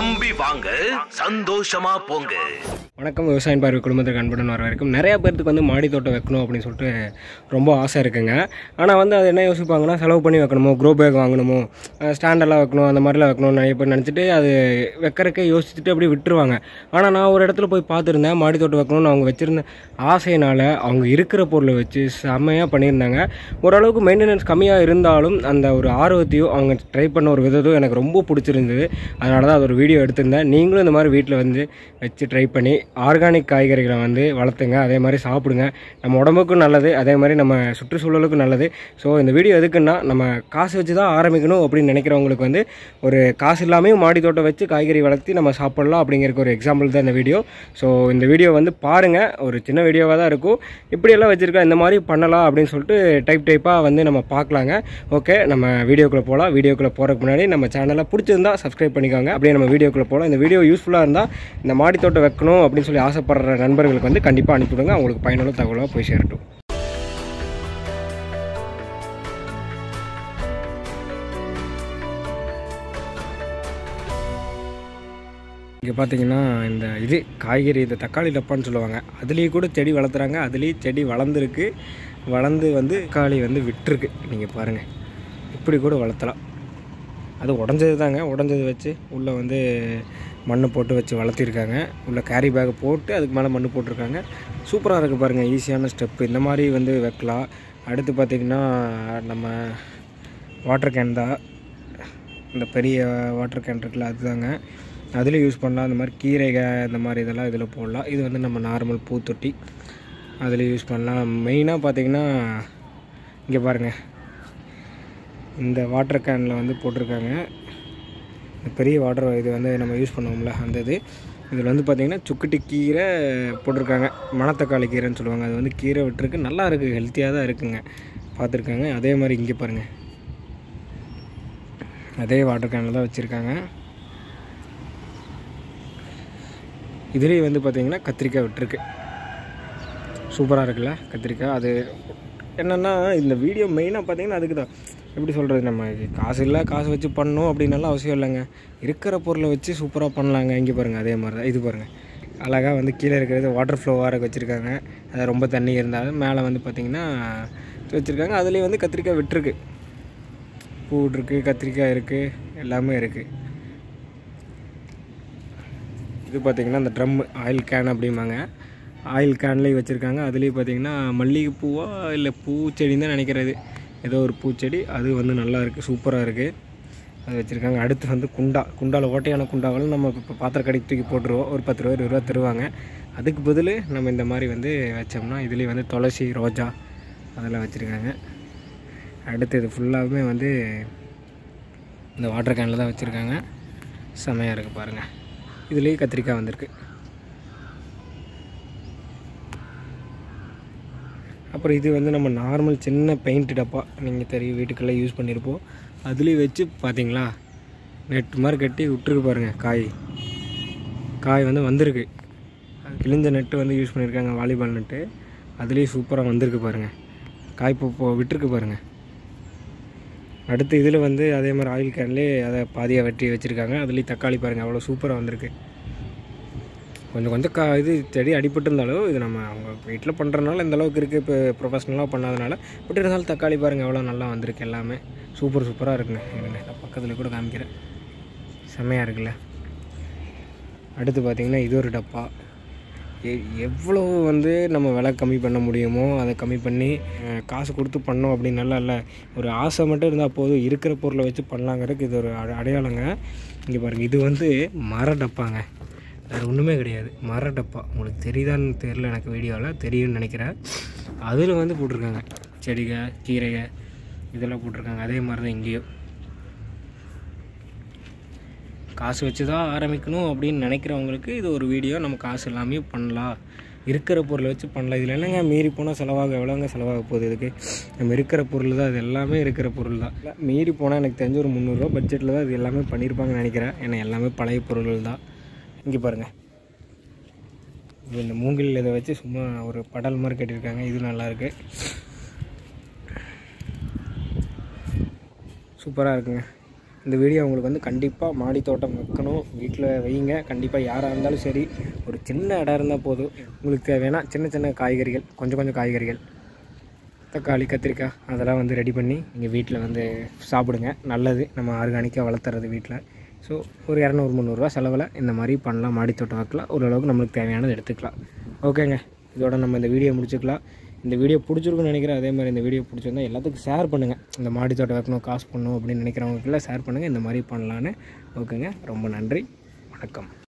நம்பி வாங்க சந்தோஷமா போங்க வணக்கம் விவசாயம் பார்வை குடும்பத்துக்கு அன்புடன் வர வரைக்கும் நிறைய பேர்த்துக்கு வந்து மாடி தோட்டம் வைக்கணும் அப்படின்னு சொல்லிட்டு ரொம்ப ஆசை இருக்குங்க ஆனால் வந்து அது என்ன யோசிப்பாங்கன்னா செலவு பண்ணி வைக்கணுமோ க்ரோ பேக் வாங்கணுமோ ஸ்டாண்டெல்லாம் வைக்கணும் அந்த மாதிரிலாம் வைக்கணும்னு நிறைய பேர் நினச்சிட்டு அது வைக்கிறக்கே யோசிச்சுட்டு அப்படியே விட்டுருவாங்க ஆனால் நான் ஒரு இடத்துல போய் பார்த்துருந்தேன் மாடி தோட்டம் வைக்கணும்னு அவங்க வச்சுருந்த ஆசையினால் அவங்க இருக்கிற பொருளை வச்சு செம்மையாக பண்ணியிருந்தாங்க ஓரளவுக்கு மெயின்டெனன்ஸ் கம்மியாக இருந்தாலும் அந்த ஒரு ஆர்வத்தையும் அவங்க ட்ரை பண்ண ஒரு விதத்தையும் எனக்கு ரொம்ப பிடிச்சிருந்தது அதனால தான் அது ஒரு வீடியோ எடுத்திருந்தேன் நீங்களும் இந்த மாதிரி வீட்டில் வந்து வச்சு ட்ரை பண்ணி ஆர்கானிக் காய்கறிகளை வந்து வளர்த்துங்க அதே மாதிரி சாப்பிடுங்க நம்ம உடம்புக்கும் நல்லது அதே மாதிரி நம்ம சுற்றுச்சூழலுக்கும் நல்லது ஸோ இந்த வீடியோ எதுக்குன்னா நம்ம காசு வச்சு தான் ஆரம்பிக்கணும் அப்படின்னு நினைக்கிறவங்களுக்கு வந்து ஒரு காசு இல்லாமையும் மாடி தோட்டம் வச்சு காய்கறி வளர்த்தி நம்ம சாப்பிட்லாம் அப்படிங்கிறக்கு ஒரு எக்ஸாம்பிள் தான் இந்த வீடியோ ஸோ இந்த வீடியோ வந்து பாருங்கள் ஒரு சின்ன வீடியோவாக தான் இருக்கும் இப்படியெல்லாம் வச்சுருக்கா இந்த மாதிரி பண்ணலாம் அப்படின்னு சொல்லிட்டு டைப் டைப்பாக வந்து நம்ம பார்க்கலாங்க ஓகே நம்ம வீடியோக்குள்ளே போகலாம் வீடியோக்குள்ளே போகிறதுக்கு முன்னாடி நம்ம சேனலை பிடிச்சிருந்தா சப்ஸ்கிரைப் பண்ணிக்கோங்க அப்படியே நம்ம வீடியோக்குள்ளே போகலாம் இந்த வீடியோ யூஸ்ஃபுல்லாக இருந்தால் இந்த மாடி தோட்டம் வைக்கணும் அப்படின்னு சொல்லி ஆசைப்படுற நண்பர்களுக்கு வந்து கண்டிப்பாக அனுப்பிவிடுங்க அவங்களுக்கு பயனுள்ள தகவலாக போய் சேரட்டும் இங்கே பார்த்தீங்கன்னா இந்த இது காய்கறி இந்த தக்காளி டப்பான்னு சொல்லுவாங்க அதுலேயே கூட செடி வளர்த்துறாங்க அதுலேயும் செடி வளர்ந்துருக்கு வளர்ந்து வந்து தக்காளி வந்து விட்டுருக்கு நீங்கள் பாருங்கள் இப்படி கூட வளர்த்தலாம் அது உடஞ்சது தாங்க உடஞ்சது வச்சு உள்ளே வந்து மண்ணை போட்டு வச்சு வளர்த்திருக்காங்க உள்ளே கேரி பேக்கை போட்டு அதுக்கு மேலே மண் போட்டிருக்காங்க சூப்பராக இருக்குது பாருங்கள் ஈஸியான ஸ்டெப்பு இந்த மாதிரி வந்து வைக்கலாம் அடுத்து பார்த்திங்கன்னா நம்ம வாட்டர் கேன் தான் இந்த பெரிய வாட்டர் கேன் இருக்குல்ல அதுதாங்க அதுலேயும் யூஸ் பண்ணலாம் இந்த மாதிரி கீரைகள் இந்த மாதிரி இதெல்லாம் இதில் போடலாம் இது வந்து நம்ம நார்மல் பூத்தொட்டி அதில் யூஸ் பண்ணலாம் மெயினாக பார்த்தீங்கன்னா இங்கே பாருங்கள் இந்த வாட்டர் கேனில் வந்து போட்டிருக்காங்க இந்த பெரிய வாட்டர் இது வந்து நம்ம யூஸ் பண்ணுவோம்ல அந்த இது இதில் வந்து பார்த்திங்கன்னா சுக்குட்டி கீரை போட்டிருக்காங்க மணத்தக்காளி கீரைன்னு சொல்லுவாங்க அது வந்து கீரை விட்டுருக்கு நல்லா இருக்குது ஹெல்த்தியாக தான் இருக்குங்க பார்த்துருக்காங்க அதே மாதிரி இங்கே பாருங்கள் அதே வாட்டர் கேனில் தான் வச்சுருக்காங்க இதுலேயும் வந்து பார்த்திங்கன்னா கத்திரிக்காய் விட்டுருக்கு சூப்பராக இருக்குல்ல கத்திரிக்காய் அது என்னென்னா இந்த வீடியோ மெயினாக பார்த்தீங்கன்னா அதுக்கு தான் எப்படி சொல்கிறது நம்ம காசு இல்லை காசு வச்சு பண்ணணும் அப்படின்னாலாம் அவசியம் இல்லைங்க இருக்கிற பொருளை வச்சு சூப்பராக பண்ணலாங்க இங்கே பாருங்கள் அதே மாதிரி தான் இது பாருங்கள் அழகாக வந்து கீழே இருக்கிறது வாட்டர் ஃப்ளோவாக வச்சுருக்காங்க அது ரொம்ப தண்ணி இருந்தாலும் மேலே வந்து பார்த்திங்கன்னா வச்சுருக்காங்க அதுலேயும் வந்து கத்திரிக்காய் விட்டுருக்கு பூ இருக்குது கத்திரிக்காய் இருக்குது எல்லாமே இருக்குது இது பார்த்திங்கன்னா அந்த ட்ரம் ஆயில் கேன் அப்படிம்பாங்க ஆயில் கேன்லேயும் வச்சுருக்காங்க அதுலேயும் பார்த்திங்கன்னா மல்லிகைப்பூவா இல்லை பூச்செடின்னு தான் நினைக்கிறது ஏதோ ஒரு பூச்செடி அது வந்து நல்லா இருக்குது சூப்பராக இருக்குது அது வச்சுருக்காங்க அடுத்து வந்து குண்டா குண்டாவில் ஓட்டையான குண்டாவில் நம்ம இப்போ பாத்திர கடைக்கு தூக்கி போட்டுருவோம் ஒரு பத்து ரூபா இருபது ரூபா தருவாங்க அதுக்கு பதில் நம்ம இந்த மாதிரி வந்து வச்சோம்னா இதுலேயும் வந்து துளசி ரோஜா அதெல்லாம் வச்சுருக்காங்க அடுத்து இது ஃபுல்லாகவே வந்து இந்த வாட்டர் கேனில் தான் வச்சுருக்காங்க செமையாக இருக்குது பாருங்கள் இதுலேயே கத்திரிக்காய் வந்திருக்கு அப்புறம் இது வந்து நம்ம நார்மல் சின்ன பெயிண்ட் டப்பா நீங்கள் தெரியும் வீட்டுக்கெல்லாம் யூஸ் பண்ணியிருப்போம் அதுலேயும் வச்சு பார்த்தீங்களா நெட் மாதிரி கட்டி விட்டுருக்கு பாருங்கள் காய் காய் வந்து வந்திருக்கு அது கிழிஞ்ச நெட்டு வந்து யூஸ் பண்ணியிருக்காங்க வாலிபால் நெட்டு அதுலேயும் சூப்பராக வந்திருக்கு பாருங்கள் காய் இப்போ இப்போ விட்டுருக்கு பாருங்கள் அடுத்து இதில் வந்து அதே மாதிரி ஆயில் கேன்லேயே அதை பாதியாக வெட்டி வச்சுருக்காங்க அதுலேயும் தக்காளி பாருங்கள் அவ்வளோ சூப்பராக வந்திருக்கு கொஞ்சம் கொஞ்சம் கா இது செடி அடிபட்டு இருந்தாலும் இது நம்ம அவங்க வீட்டில் பண்ணுறதுனால இந்த அளவுக்கு இருக்குது இப்போ ப்ரொஃபஷ்னலாக பண்ணாதனால பட் இருந்தாலும் தக்காளி பாருங்கள் எவ்வளோ நல்லா வந்திருக்கு எல்லாமே சூப்பர் சூப்பராக இருக்குங்க இருங்க நான் பக்கத்தில் கூட காமிக்கிறேன் செம்மையாக இருக்குல்ல அடுத்து பார்த்திங்கன்னா இது ஒரு டப்பா எ- எவ்வளோ வந்து நம்ம விலை கம்மி பண்ண முடியுமோ அதை கம்மி பண்ணி அஹ், காசு கொடுத்து பண்ணோம் அப்படின்னு நல்லா இல்லை ஒரு ஆசை மட்டும் இருந்தால் போதும் இருக்கிற பொருளை வச்சு பண்ணலாங்கிறதுக்கு இது ஒரு அட- அடையாளங்க இங்கே பாருங்கள் இது வந்து மர டப்பாங்க வேறு ஒன்றுமே கிடையாது மர டப்பா உங்களுக்கு தெரியுதான்னு தெரியல எனக்கு வீடியோவில் தெரியும்னு நினைக்கிறேன் அதில் வந்து போட்டிருக்காங்க செடிக கீரைக இதெல்லாம் போட்டிருக்காங்க அதே மாதிரி தான் இங்கேயும் காசு வச்சு தான் ஆரம்பிக்கணும் அப்படின்னு நினைக்கிறவங்களுக்கு இது ஒரு வீடியோ நம்ம காசு எல்லாமே பண்ணலாம் இருக்கிற பொருளை வச்சு பண்ணலாம் இதில் என்னங்க மீறி போனால் செலவாக எவ்வளோங்க செலவாக போகுது இதுக்கு நம்ம இருக்கிற பொருள் தான் இது எல்லாமே இருக்கிற பொருள் தான் இல்ல, மீறி போனால் எனக்கு தெரிஞ்ச ஒரு முந்நூறுரூவா பட்ஜெட்டில் தான் இது எல்லாமே பண்ணியிருப்பாங்கன்னு நினைக்கிறேன் ஏன்னா எல்லாமே பழைய பொருள்கள் தான் இங்கே பாருங்கள் இது இந்த மூங்கில் இதை வச்சு சும்மா ஒரு படல் மாதிரி கட்டியிருக்காங்க இது நல்லாயிருக்கு சூப்பராக இருக்குங்க இந்த வீடியோ உங்களுக்கு வந்து கண்டிப்பாக மாடி தோட்டம் வைக்கணும் வீட்டில் வைங்க கண்டிப்பாக யாராக இருந்தாலும் சரி ஒரு சின்ன இடம் இருந்தால் போதும் உங்களுக்கு தேவையான சின்ன சின்ன காய்கறிகள் கொஞ்சம் கொஞ்சம் காய்கறிகள் தக்காளி கத்திரிக்காய் அதெல்லாம் வந்து ரெடி பண்ணி நீங்கள் வீட்டில் வந்து சாப்பிடுங்க நல்லது நம்ம ஆர்கானிக்காக வளர்த்துறது வீட்டில் ஸோ ஒரு இரநூறு முந்நூறுரூவா செலவில் இந்த மாதிரி பண்ணலாம் மாடி தோட்டம் வைக்கலாம் ஓரளவுக்கு நம்மளுக்கு தேவையானது எடுத்துக்கலாம் ஓகேங்க இதோட நம்ம இந்த வீடியோ முடிச்சுக்கலாம் இந்த வீடியோ பிடிச்சிருக்குன்னு நினைக்கிறேன் அதே மாதிரி இந்த வீடியோ பிடிச்சிருந்தா எல்லாத்துக்கும் ஷேர் பண்ணுங்கள் இந்த மாடி தோட்டம் வைக்கணும் காசு பண்ணணும் அப்படின்னு நினைக்கிறவங்களுக்குலாம் ஷேர் பண்ணுங்கள் இந்த மாதிரி பண்ணலான்னு ஓகேங்க ரொம்ப நன்றி வணக்கம்